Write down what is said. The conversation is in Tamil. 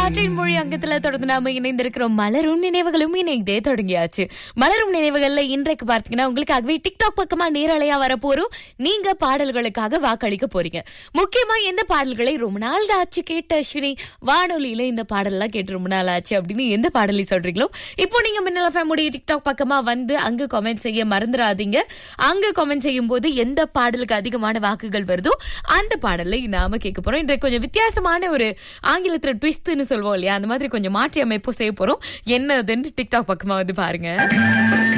காற்றின் மொழி அங்கத்துல தொடர்ந்து நாம இணைந்திருக்கிறோம் மலரும் நினைவுகளும் இணைந்தே தொடங்கியாச்சு மலரும் நினைவுகள்ல இன்றைக்கு பார்த்தீங்கன்னா உங்களுக்காகவே டிக்டாக் பக்கமா நேரலையா வரப்போறோம் நீங்க பாடல்களுக்காக வாக்களிக்க போறீங்க முக்கியமா எந்த பாடல்களை ரொம்ப நாள் ஆச்சு கேட்ட அஸ்வினி வானொலியில இந்த பாடல்லாம் கேட்டு ரொம்ப நாள் ஆச்சு அப்படின்னு எந்த பாடலை சொல்றீங்களோ இப்போ நீங்க மின்னல் ஃபேமுடைய டிக்டாக் பக்கமா வந்து அங்க கமெண்ட் செய்ய மறந்துடாதீங்க அங்க கமெண்ட் செய்யும் போது எந்த பாடலுக்கு அதிகமான வாக்குகள் வருதோ அந்த பாடலை நாம கேட்க போறோம் இன்றைக்கு கொஞ்சம் வித்தியாசமான ஒரு ஆங்கிலத்துல ட்விஸ்ட்னு சொல்லுவோம் இல்லையா அந்த மாதிரி கொஞ்சம் மாற்றி அமைப்பு செய்ய போறோம் என்னதுன்னு டிக்டாக் பக்கமா வந்து பாருங்க